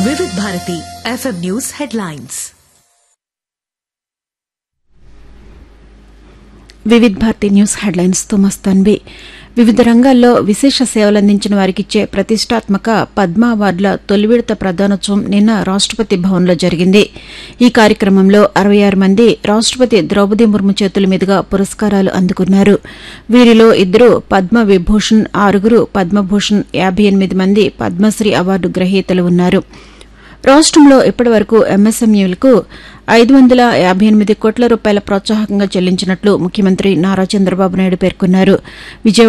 వివిధ Bharati FM news headlines Vividh Bharati news headlines తో మస్తాన్బి వివిధ రంగాల్లో విశేష సేవలందించిన వారికిచ్చే ప్రతిష్టాత్మక పద్మ అవార్డుల తొలి విడత ప్రదానోత్సవం నిన్న రాష్టపతి భవన్లో జరిగింది ఈ కార్యక్రమంలో అరవై ఆరు మంది రాష్టపతి ద్రౌపది ముర్ము చేతుల మీదుగా పురస్కారాలు అందుకున్నారు వీరిలో ఇద్దరు పద్మ విభూషణ్ ఆరుగురు పద్మభూషణ్ యాబై ఎనిమిది మంది పద్మశ్రీ అవార్డు గ్రహీతలు ఉన్నారు రాష్టంలో ఇప్పటివరకు ఎంఎస్ఎంఈలకు ఐదు వందల యాబై ఎనిమిది కోట్ల రూపాయల ప్రోత్సాహకంగా చెల్లించినట్లు ముఖ్యమంత్రి నారా చంద్రబాబు నాయుడు పేర్కొన్నారు విజయవాడ